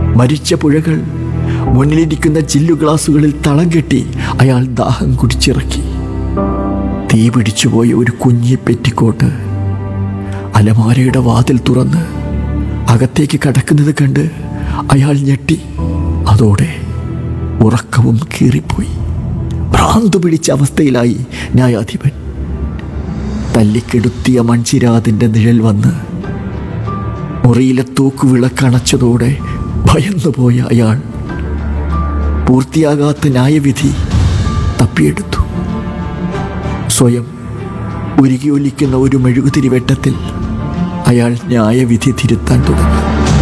മരിച്ച പുഴകൾ മുന്നിലിരിക്കുന്ന ചില്ലു ഗ്ലാസുകളിൽ തളം കെട്ടി അയാൾ ദാഹം കുടിച്ചിറക്കി തീ പിടിച്ചുപോയ ഒരു കുഞ്ഞി പെറ്റിക്കോട്ട് അലമാരയുടെ വാതിൽ തുറന്ന് അകത്തേക്ക് കടക്കുന്നത് കണ്ട് അയാൾ ഞെട്ടി അതോടെ ഉറക്കവും കീറിപ്പോയി ഭ്രാന്തു പിടിച്ച അവസ്ഥയിലായി ന്യായാധിപൻ തല്ലിക്കെടുത്തിയ മൺചിരാതിൻ്റെ നിഴൽ വന്ന് മുറിയിലെ തൂക്കുവിളക്കണച്ചതോടെ ഭയന്നുപോയ അയാൾ പൂർത്തിയാകാത്ത ന്യായവിധി തപ്പിയെടുത്തു സ്വയം ഉരുകിയൊലിക്കുന്ന ഒരു മെഴുകുതിരി വെട്ടത്തിൽ അയാൾ ന്യായവിധി തിരുത്താൻ തുടങ്ങി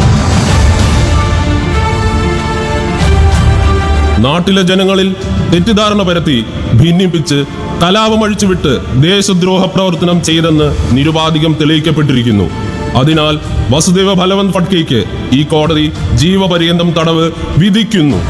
നാട്ടിലെ ജനങ്ങളിൽ തെറ്റിദ്ധാരണ പരത്തി ഭിന്നിപ്പിച്ച് കലാപം അഴിച്ചുവിട്ട് ദേശദ്രോഹ പ്രവർത്തനം ചെയ്തെന്ന് നിരുപാധികം തെളിയിക്കപ്പെട്ടിരിക്കുന്നു അതിനാൽ വസുദേവ ഫലവന്ത് ഫട്കയ്ക്ക് ഈ കോടതി ജീവപര്യന്തം തടവ് വിധിക്കുന്നു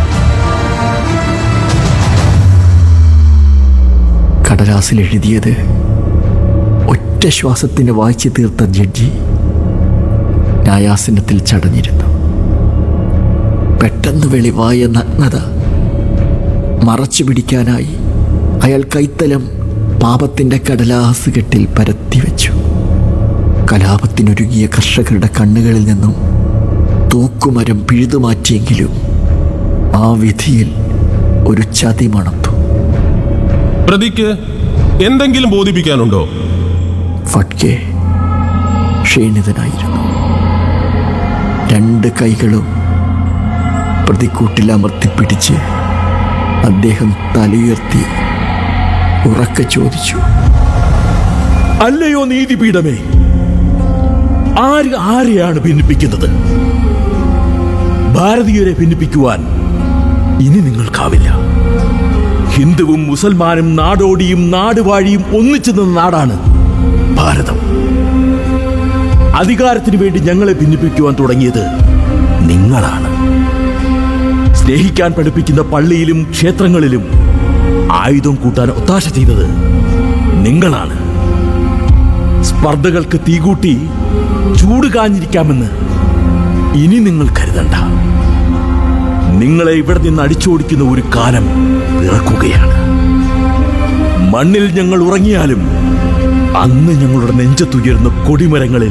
കടലാസിൽ എഴുതിയത് ഒറ്റ ശ്വാസത്തിന് വായിച്ചു തീർത്ത ജഡ്ജി ന്യായാസനത്തിൽ ചടഞ്ഞിരുന്നു പെട്ടെന്ന് വെളിവായ നഗ്നത മറച്ചു പിടിക്കാനായി അയാൾ കൈത്തലം പാപത്തിൻ്റെ കടലാസ് കെട്ടിൽ പരത്തി വെച്ചു കലാപത്തിനൊരുങ്ങിയ കർഷകരുടെ കണ്ണുകളിൽ നിന്നും തൂക്കുമരം പിഴുതുമാറ്റിയെങ്കിലും ആ വിധിയിൽ ഒരു ചതി മണത്തു പ്രതിക്ക് എന്തെങ്കിലും ബോധിപ്പിക്കാനുണ്ടോ ഫട്കെ ക്ഷീണിതനായിരുന്നു രണ്ട് കൈകളും പ്രതിക്കൂട്ടിൽ അമർത്തിപ്പിടിച്ച് അദ്ദേഹം തലയുയർത്തി ഉറക്കെ ചോദിച്ചു അല്ലയോ നീതിപീഠമേ ആര് ആരെയാണ് ഭിന്നിപ്പിക്കുന്നത് ഭാരതീയരെ ഭിന്നിപ്പിക്കുവാൻ ഇനി നിങ്ങൾക്കാവില്ല ഹിന്ദുവും മുസൽമാനും നാടോടിയും നാടുവാഴിയും ഒന്നിച്ചു നിന്ന നാടാണ് ഭാരതം അധികാരത്തിന് വേണ്ടി ഞങ്ങളെ ഭിന്നിപ്പിക്കുവാൻ തുടങ്ങിയത് നിങ്ങളാണ് സ്നേഹിക്കാൻ പഠിപ്പിക്കുന്ന പള്ളിയിലും ക്ഷേത്രങ്ങളിലും ആയുധം കൂട്ടാൻ ഒത്താശ ചെയ്തത് നിങ്ങളാണ് സ്പർദ്ധകൾക്ക് തീകൂട്ടി ചൂട് കാഞ്ഞിരിക്കാമെന്ന് ഇനി നിങ്ങൾ കരുതണ്ട നിങ്ങളെ ഇവിടെ നിന്ന് അടിച്ചോടിക്കുന്ന ഒരു കാലം പിറക്കുകയാണ് മണ്ണിൽ ഞങ്ങൾ ഉറങ്ങിയാലും അന്ന് ഞങ്ങളുടെ നെഞ്ചത്തുയർന്ന കൊടിമരങ്ങളിൽ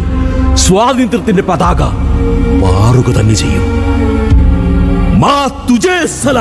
സ്വാതന്ത്ര്യത്തിന്റെ പതാക മാറുക തന്നെ ചെയ്യും മാ തുജേ സലാം